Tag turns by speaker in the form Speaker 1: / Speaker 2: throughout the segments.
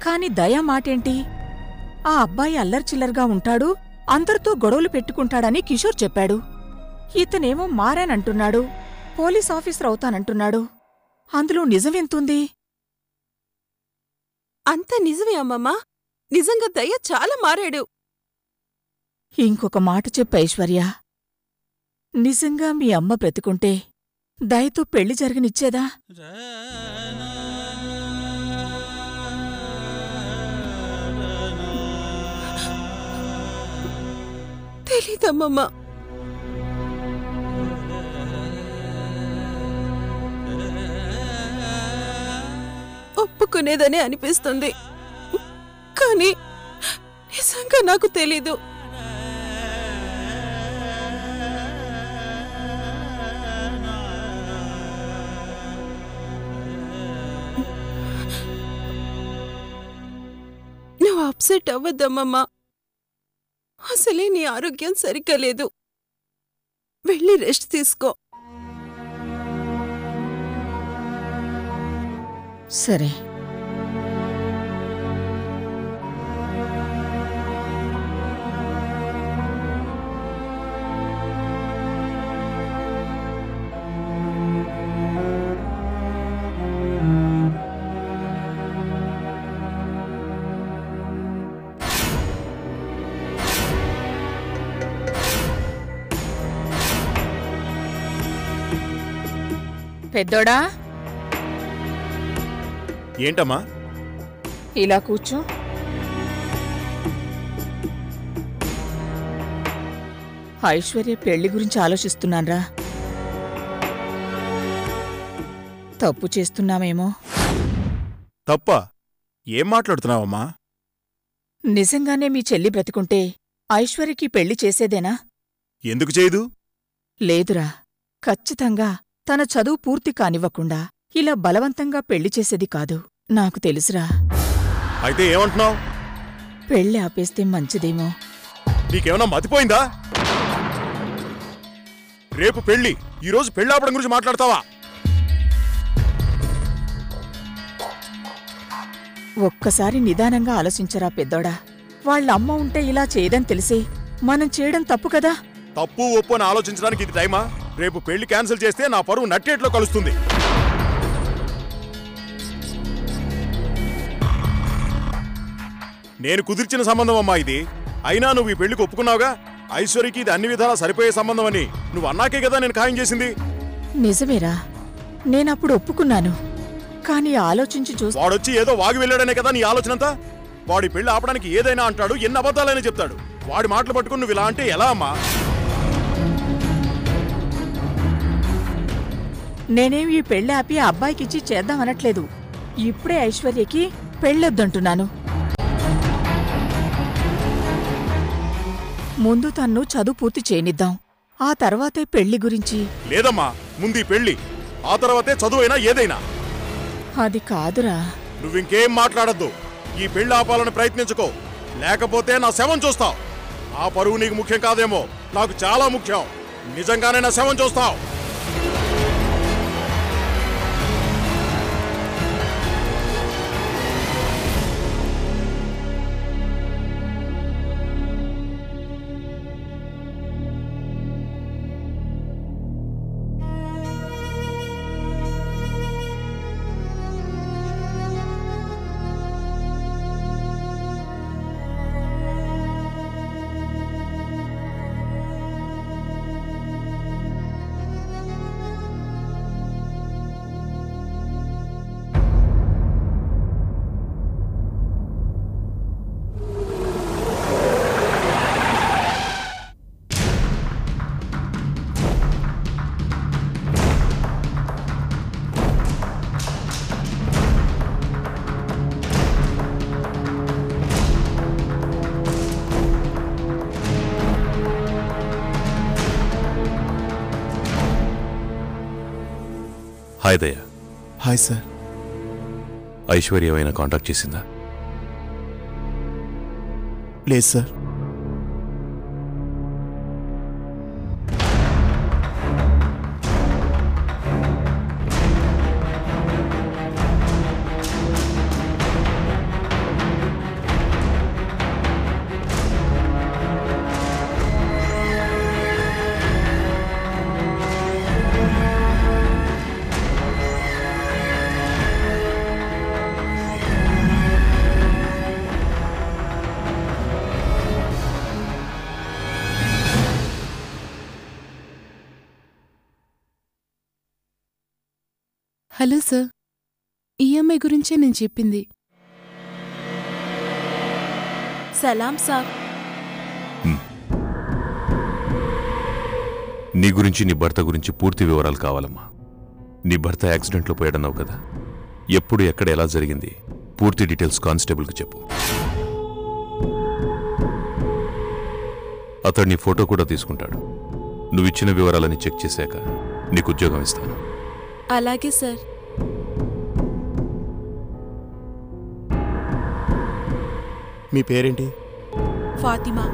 Speaker 1: కాని దయ మాటేంటి ఆ అబ్బాయి అల్లర్చిల్లర్గా ఉంటాడు అందరితో గొడవలు పెట్టుకుంటాడని కిషోర్ చెప్పాడు ఇతనేమో మారానంటున్నాడు పోలీస్ ఆఫీసర్ అవుతానంటున్నాడు అందులో నిజమెంతుంది
Speaker 2: అంత నిజమే అమ్మమ్మా నిజంగా దయ్య చాలా మారాడు
Speaker 1: ఇంకొక మాట చెప్పు ఐశ్వర్య నిజంగా మీ అమ్మ బ్రతికుంటే దయతో పెళ్లి జరగనిచ్చేదా
Speaker 2: తెలీదమ్మమ్మా ఒప్పుకునేదనే అనిపిస్తుంది కానీ నిజంగా నాకు తెలీదు నువ్వు అప్సెట్ అవ్వద్దమ్మమ్మా అసలే నీ ఆరోగ్యం సరిగ్గా లేదు వెళ్ళి రెస్ట్ తీసుకో
Speaker 1: సరే పెద్దోడా
Speaker 3: ఏంటమ్మా
Speaker 1: ఇలా కూర్చో ఐశ్వర్య పెళ్లి గురించి ఆలోచిస్తున్నాన్రా తప్పు చేస్తున్నామేమో
Speaker 3: తప్ప ఏం మాట్లాడుతున్నావమ్మా
Speaker 1: నిజంగానే మీ చెల్లి బ్రతికుంటే ఐశ్వర్యకి పెళ్లి చేసేదేనా
Speaker 3: ఎందుకు చేయదు
Speaker 1: లేదురా ఖచ్చితంగా తన చదువు పూర్తి కానివ్వకుండా ఇలా బలవంతంగా పెళ్లి చేసేది కాదు నాకు తెలుసురా
Speaker 3: అయితే ఏమంటున్నావు
Speaker 1: పెళ్లి ఆపేస్తే మంచిదేమో
Speaker 3: నీకేమన్నా మతిపోయిందా రేపు పెళ్లి ఈరోజు పెళ్లి ఆపడం గురించి మాట్లాడతావా
Speaker 1: ఒక్కసారి నిదానంగా ఆలోచించరా పెద్దోడా వాళ్ళ అమ్మ ఉంటే ఇలా చేయదని తెలిసి మనం చేయడం తప్పు కదా
Speaker 3: తప్పు ఒప్పు అని ఆలోచించడానికి ఇది టైమా రేపు పెళ్లి క్యాన్సిల్ చేస్తే నా పరువు నట్టేట్లో కలుస్తుంది నేను కుదిర్చిన సంబంధం అమ్మా ఇది అయినా నువ్వు ఈ పెళ్లికి ఒప్పుకున్నావుగా ఐశ్వర్యకి ఇది అన్ని విధాలా సరిపోయే సంబంధం అని నువ్వు అన్నాకే కదా నేను ఖాయం చేసింది
Speaker 1: నిజమేరా నేనప్పుడు ఒప్పుకున్నాను కాని ఆలోచించి చూస్తే
Speaker 3: వాడొచ్చి ఏదో వాగి వెళ్ళాడనే కదా నీ ఆలోచనంతా వాడి పెళ్లి ఆపడానికి ఏదైనా అంటాడు ఎన్ని అబద్ధాలైనా చెప్తాడు వాడి మాటలు పట్టుకుని నువ్వు ఇలా అంటే ఎలా అమ్మా
Speaker 1: నేనేం ఈ పెళ్లి ఆపి ఆ అబ్బాయికిచ్చి చేద్దామనట్లేదు ఇప్పుడే ఐశ్వర్యకి పెళ్ళొద్దంటున్నాను ముందు తన్ను చదువు పూర్తి చేయనిద్దాం ఆ తర్వాతే పెళ్లి గురించి
Speaker 3: లేదమ్మా ముందు ఈ పెళ్లి ఆ తర్వాతే చదువైనా ఏదైనా
Speaker 1: అది కాదురా
Speaker 3: నువ్వింకేం మాట్లాడద్దు ఈ పెళ్లి ఆపాలని ప్రయత్నించుకో లేకపోతే నా శవం చూస్తావు ఆ పరువు నీకు ముఖ్యం కాదేమో నాకు చాలా ముఖ్యం నిజంగానే నా శవం చూస్తావు
Speaker 4: హాయ్ దయ్య
Speaker 5: హాయ్ సార్
Speaker 4: ఐశ్వర్య ఏమైనా కాంటాక్ట్ చేసిందా
Speaker 5: లేదు సార్
Speaker 2: హలో సార్ ఈఎంఐ గురించే నేను చెప్పింది సలాం సార్
Speaker 4: నీ గురించి నీ భర్త గురించి పూర్తి వివరాలు కావాలమ్మా నీ భర్త యాక్సిడెంట్లో పోయాడన్నావు కదా ఎప్పుడు ఎక్కడ ఎలా జరిగింది పూర్తి డీటెయిల్స్ కానిస్టేబుల్కి చెప్పు అతడు నీ ఫోటో కూడా తీసుకుంటాడు నువ్వు ఇచ్చిన వివరాలని చెక్ చేశాక నీకు ఉద్యోగం ఇస్తాను
Speaker 2: అలాగే సార్
Speaker 5: మీ పేరేంటి
Speaker 2: ఫాతిమా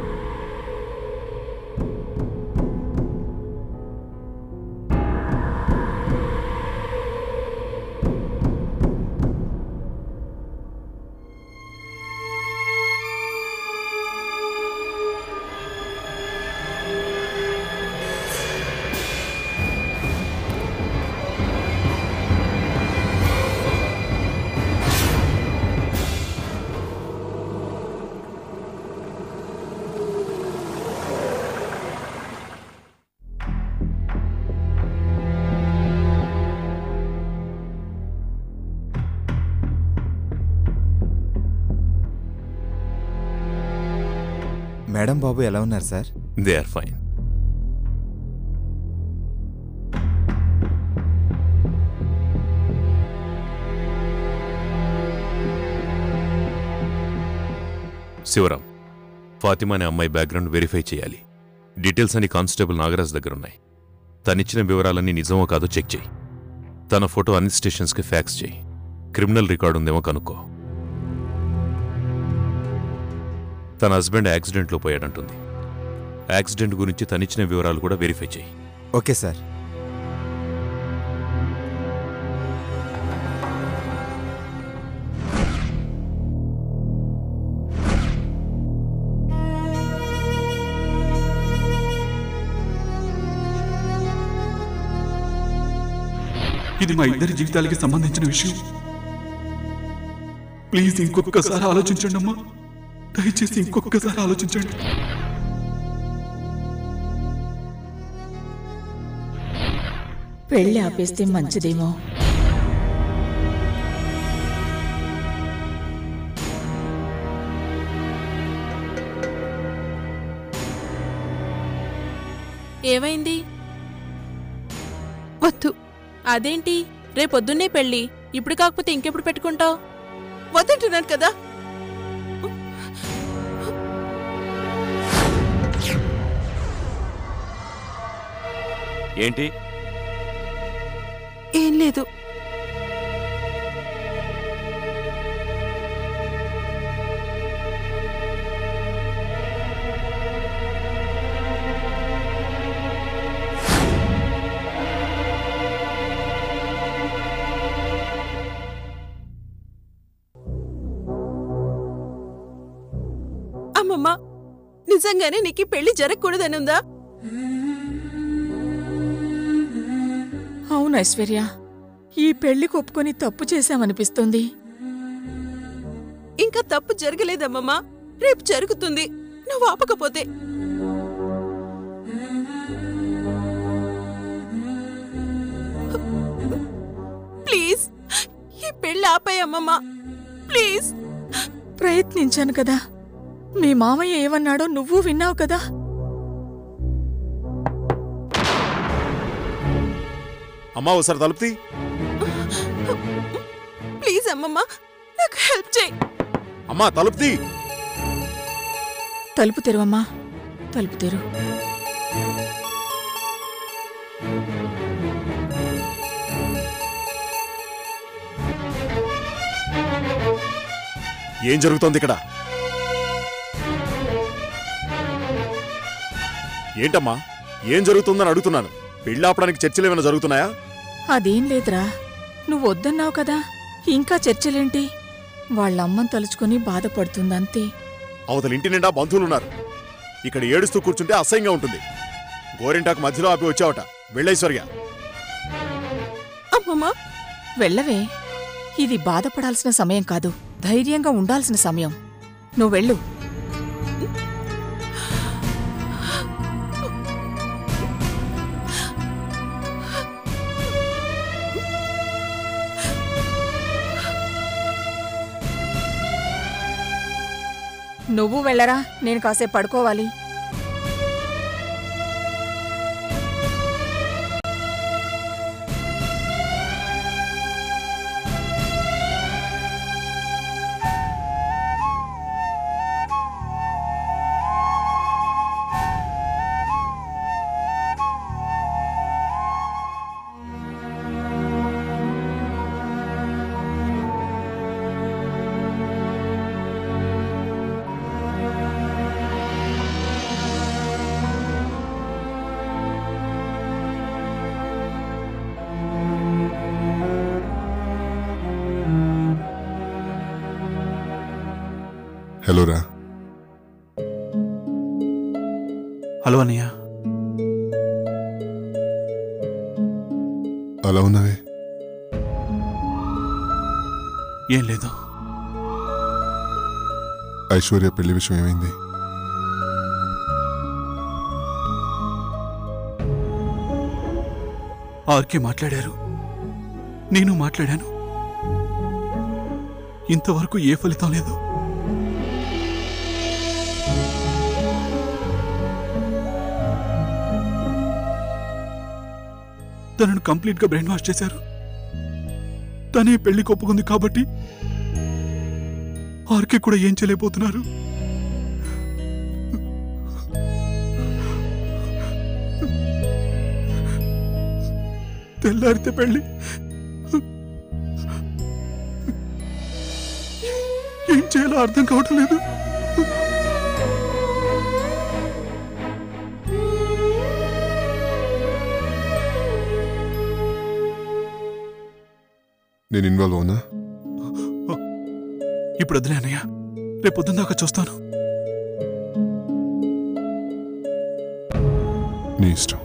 Speaker 6: మేడం బాబు ఎలా ఉన్నారు sir
Speaker 4: they are fine Shivaram Fatima అనే అమ్మాయి బ్యాక్గ్రౌండ్ వెరిఫై చేయాలి డీటెయిల్స్ అని కానిస్టేబుల్ నాగరాజ్ దగ్గర ఉన్నాయి తనిచ్చిన వివరాలన్నీ నిజమో కాదో చెక్ చేయి తన ఫోటో అన్ని స్టేషన్స్కి ఫ్యాక్స్ చేయి క్రిమినల్ రికార్డు ఉందేమో కనుక్కో తన హస్బెండ్ యాక్సిడెంట్లో పోయాడంటుంది యాక్సిడెంట్ గురించి తనిచ్చిన వివరాలు కూడా వెరిఫై చేయి
Speaker 6: ఓకే సార్
Speaker 7: ఇది మా ఇద్దరి జీవితాలకి సంబంధించిన విషయం ప్లీజ్ ఇంకొకసారి ఆలోచించండి అమ్మా దయచేసి ఇంకొకసారి ఆలోచించండి
Speaker 1: పెళ్లి ఆపేస్తే మంచిదేమో
Speaker 2: ఏమైంది వద్దు అదేంటి రేపొద్దున్నే పెళ్ళి ఇప్పుడు కాకపోతే ఇంకెప్పుడు పెట్టుకుంటావు వద్దంటున్నాను కదా
Speaker 4: ఏంటి
Speaker 2: ఏం లేదు అమ్మమ్మ నిజంగానే నీకు ఈ పెళ్లి జరగకూడదని ఉందా
Speaker 1: అవును ఐశ్వర్య ఈ పెళ్లి ఒప్పుకొని తప్పు చేశామనిపిస్తుంది
Speaker 2: ఇంకా తప్పు జరగలేదమ్మమ్మా రేపు జరుగుతుంది నువ్వు ఆపకపోతే ప్లీజ్ ఈ పెళ్ళి ఆపాయమ్మమ్మా ప్లీజ్
Speaker 1: ప్రయత్నించాను కదా మీ మామయ్య ఏమన్నాడో నువ్వు విన్నావు కదా
Speaker 3: అమ్మా ఒకసారి తలుపుతి
Speaker 2: ప్లీజ్ అమ్మమ్మా నాకు హెల్ప్ చేయి
Speaker 3: అమ్మా తలుపుతి
Speaker 1: తలుపు తెరువమ్మా తలుపు తెరు
Speaker 3: ఏం జరుగుతోంది ఇక్కడ ఏంటమ్మా ఏం జరుగుతుందని అడుగుతున్నాను పెళ్లి ఆపడానికి చర్చలు ఏమైనా జరుగుతున్నాయా
Speaker 1: అదేం లేదురా నువ్వు వద్దన్నావు కదా ఇంకా చర్చలేంటి వాళ్ళమ్మని తలుచుకొని బాధపడుతుందంతే
Speaker 3: అవతల ఇంటి నిండా బంధువులున్నారు ఇక్కడ ఏడుస్తూ కూర్చుంటే అసహ్యంగా ఉంటుంది గోరింటాకు మధ్యలో ఆపి వచ్చావట వెళ్ళైశ్వర్య
Speaker 2: అమ్మమ్మా
Speaker 1: వెళ్ళవే ఇది బాధపడాల్సిన సమయం కాదు ధైర్యంగా ఉండాల్సిన సమయం నువ్వు వెళ్ళు నువ్వు వెళ్ళరా నేను కాసేపు పడుకోవాలి
Speaker 8: హలో రా
Speaker 7: హలో అన్నయ్య
Speaker 8: అలా ఉన్నావే
Speaker 7: ఏం లేదు
Speaker 8: ఐశ్వర్య పెళ్లి విషయం ఏమైంది
Speaker 7: ఆర్కే మాట్లాడారు నేను మాట్లాడాను ఇంతవరకు ఏ ఫలితం లేదు తనను కంప్లీట్ గా బ్రెయిన్ వాష్ చేశారు తనే పెళ్లి ఒప్పుకుంది కాబట్టి ఆర్కే కూడా ఏం చేయలేకపోతున్నారు తెల్లారితే పెళ్లి ఏం చేయాలో అర్థం కావటం లేదు
Speaker 8: నేను ఇన్వాల్వ్ అవునా
Speaker 7: ఇప్పుడు వదిలే అన్నయ్య రేపు పొద్దున్న దాకా చూస్తాను
Speaker 8: నీ ఇష్టం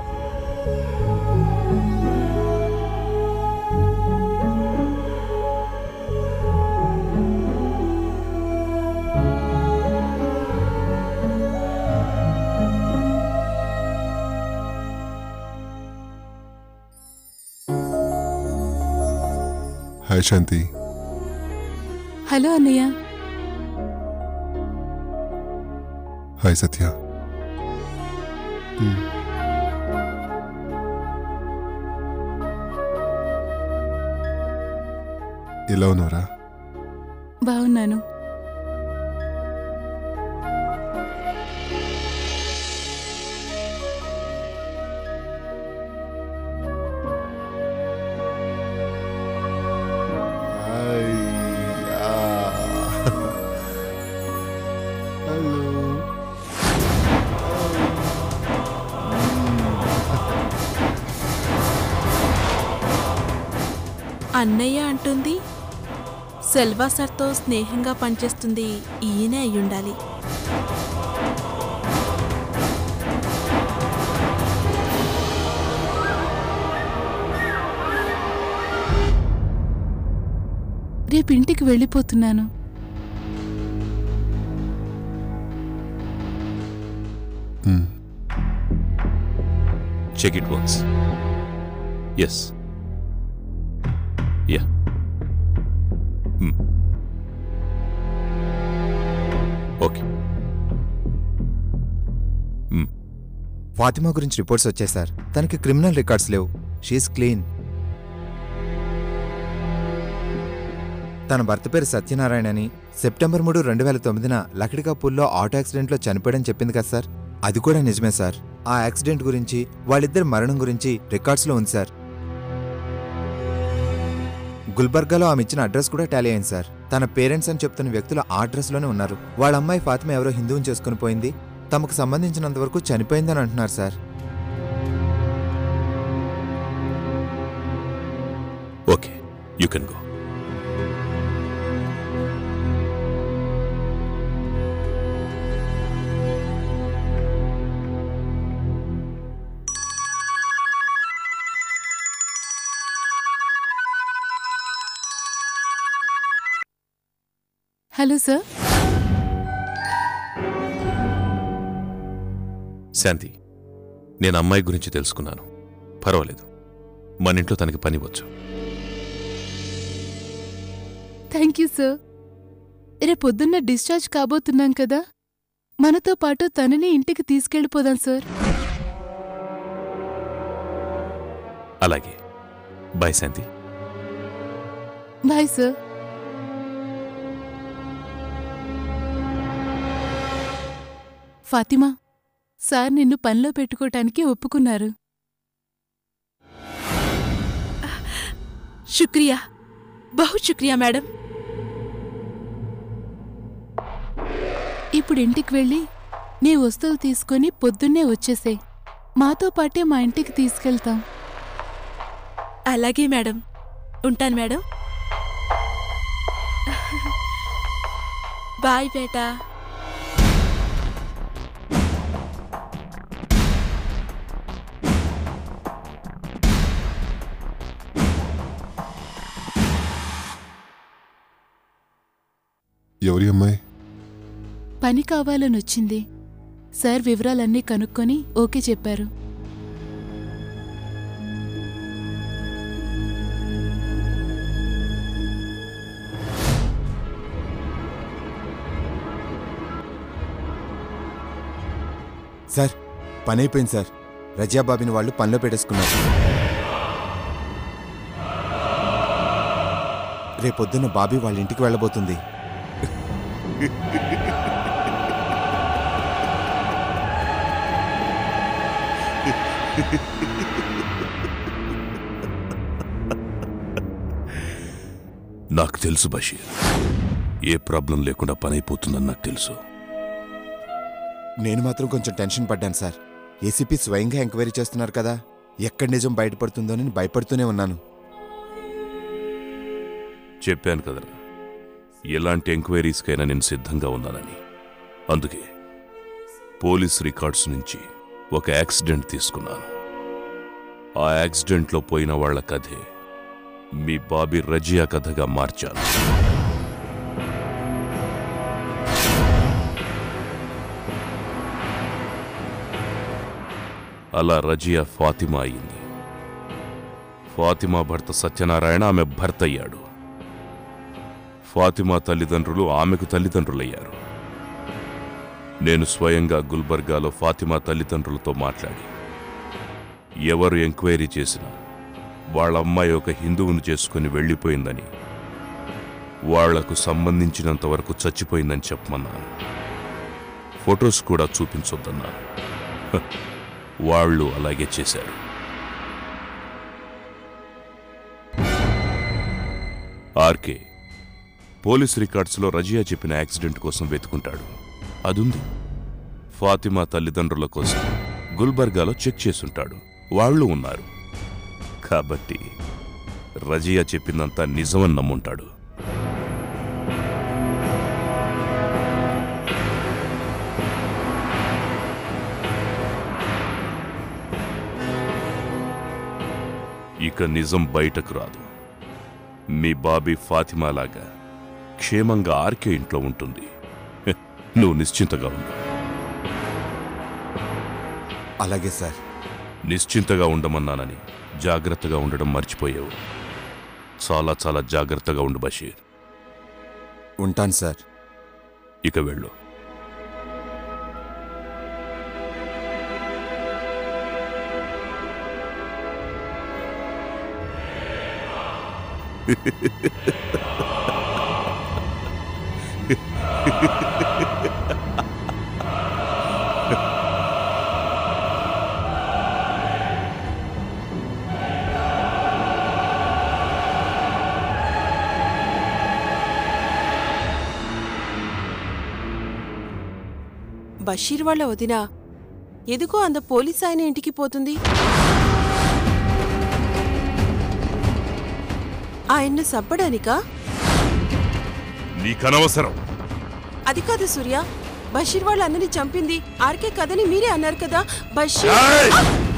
Speaker 8: హాయ్ శాంతి
Speaker 2: హలో అన్నయ్య
Speaker 8: హాయ్ సత్య మ్మ్. ఎలా ఉన్నారా
Speaker 2: బాగున్నాను అన్నయ్య అంటుంది సెల్వా సార్తో స్నేహంగా పనిచేస్తుంది ఈయనే అయ్యుండాలి రేపు ఇంటికి వెళ్ళిపోతున్నాను
Speaker 8: మ్మ్.
Speaker 4: Check it once yes ya okay
Speaker 6: Fatima గురించి రిపోర్ట్స్ వచ్చాయి సార్ తనకి క్రిమినల్ రికార్డ్స్ లేవు షీఈస్ క్లీన్ తన భర్త పేరు సత్యనారాయణ అని సెప్టెంబర్ మూడు రెండు వేల తొమ్మిదిన లకిడికాపూర్లో ఆటో యాక్సిడెంట్లో చనిపోయాడని చెప్పింది కదా సార్ అది కూడా నిజమే సార్ ఆ యాక్సిడెంట్ గురించి వాళ్ళిద్దరి మరణం గురించి రికార్డ్స్లో ఉంది సార్ గుల్బర్గాలో ఆమె ఇచ్చిన అడ్రస్ కూడా టాలీ అయింది సార్ తన పేరెంట్స్ అని చెప్తున్న వ్యక్తులు ఆ అడ్రస్లోనే ఉన్నారు వాళ్ళ అమ్మాయి ఫాతిమా ఎవరో హిందువుని చేసుకుని పోయింది తమకు సంబంధించినంత వరకు చనిపోయిందని అంటున్నారు sir
Speaker 4: okay you can go
Speaker 2: hello sir
Speaker 4: Shanti నేను అమ్మాయి గురించి తెలుసుకున్నాను పర్వాలేదు మన ఇంట్లో తనకి పని వచ్చు
Speaker 2: థ్యాంక్ యూ సార్
Speaker 9: రేపొద్దున్న డిశ్చార్జ్ కాబోతున్నాం కదా మనతో పాటు తనని ఇంటికి తీసుకెళ్ళిపోదాం సార్
Speaker 4: అలాగే bye Shanti
Speaker 9: bye sir Fatima sir నిన్ను పనిలో పెట్టుకోటానికి ఒప్పుకున్నారు
Speaker 2: శుక్రియా బహు శుక్రియా మేడం
Speaker 9: ఇప్పుడు ఇంటికి వెళ్ళి నీ వస్తువులు తీసుకొని పొద్దున్నే వచ్చేసే మాతో పాటే మా ఇంటికి తీసుకెళ్తాం
Speaker 2: అలాగే మేడం ఉంటాను మేడం బాయ్ బేటా
Speaker 8: ఎవరి అమ్మాయి
Speaker 9: పని కావాలని వచ్చింది సార్ వివరాలన్నీ కనుక్కొని ఓకే చెప్పారు
Speaker 6: సార్ పని అయిపోయింది సార్ రజియా బాబిని వాళ్ళు పనిలో పెట్టేసుకున్నారు రేపొద్దున బాబీ వాళ్ళ ఇంటికి వెళ్ళబోతుంది
Speaker 4: నాకు తెలుసు బషీర్ ఏ ప్రాబ్లం లేకుండా పని అయిపోతుందని నాకు తెలుసు
Speaker 6: నేను మాత్రం కొంచెం టెన్షన్ పడ్డాను సార్ ఏసీపీ స్వయంగా ఎంక్వైరీ చేస్తున్నారు కదా ఎక్కడ నిజం బయటపడుతుందోనని భయపడుతూనే ఉన్నాను
Speaker 4: చెప్పాను కదరా ఎలాంటి ఎంక్వైరీస్కైనా నేను సిద్ధంగా ఉన్నానని అందుకే పోలీస్ రికార్డ్స్ నుంచి ఒక యాక్సిడెంట్ తీసుకున్నాను ఆ యాక్సిడెంట్లో పోయిన వాళ్ళ కథే మీ బాబీ రజియా కథగా మార్చాను అలా రజియా ఫాతిమా అయింది ఫాతిమా భర్త సత్యనారాయణ ఆమె భర్త అయ్యాడు ఫాతిమా తల్లిదండ్రులు ఆమెకు తల్లిదండ్రులయ్యారు నేను స్వయంగా గుల్బర్గాలో ఫాతిమా తల్లిదండ్రులతో మాట్లాడి ఎవరు ఎంక్వైరీ చేసినా వాళ్ళ అమ్మాయి ఒక హిందువును చేసుకుని వెళ్ళిపోయిందని వాళ్లకు సంబంధించినంత వరకు చచ్చిపోయిందని చెప్పమన్నాను ఫొటోస్ కూడా చూపించొద్దన్నాను హ, వాళ్ళు అలాగే చేశారు ఆర్కే పోలీస్ రికార్డ్స్లో రజియా చెప్పిన యాక్సిడెంట్ కోసం వెతుకుంటాడు అదుంది ఫాతిమా తల్లిదండ్రుల కోసం గుల్బర్గాలో చెక్ చేసుంటాడు వాళ్ళు ఉన్నారు కాబట్టి రజియా చెప్పిందంతా నిజమని నమ్ముంటాడు ఇక నిజం బయటకు రాదు మీ బాబీ ఫాతిమా లాగా క్షేమంగా ఆర్కే ఇంట్లో ఉంటుంది హె, నువ్వు నిశ్చింతగా ఉండు
Speaker 6: అలాగే సార్
Speaker 4: నిశ్చింతగా ఉండమన్నానని జాగ్రత్తగా ఉండడం మర్చిపోయావు చాలా చాలా జాగ్రత్తగా ఉండు బషీర్
Speaker 6: ఉంటాను సార్
Speaker 4: ఇక వెళ్ళు
Speaker 2: బషీర్ వాళ్ళ వదిన ఎదుగో అంద పోలీస్ ఆయన ఇంటికి పోతుంది ఆయన్ను సబ్బడానికా
Speaker 4: నీకనవసరం
Speaker 2: అది కాదు సూర్య బషీర్ వాళ్ళ అన్నని చంపింది ఆర్కే కదని మీరే అన్నారు కదా బషీర్
Speaker 4: ఏయ్!
Speaker 2: ఆ!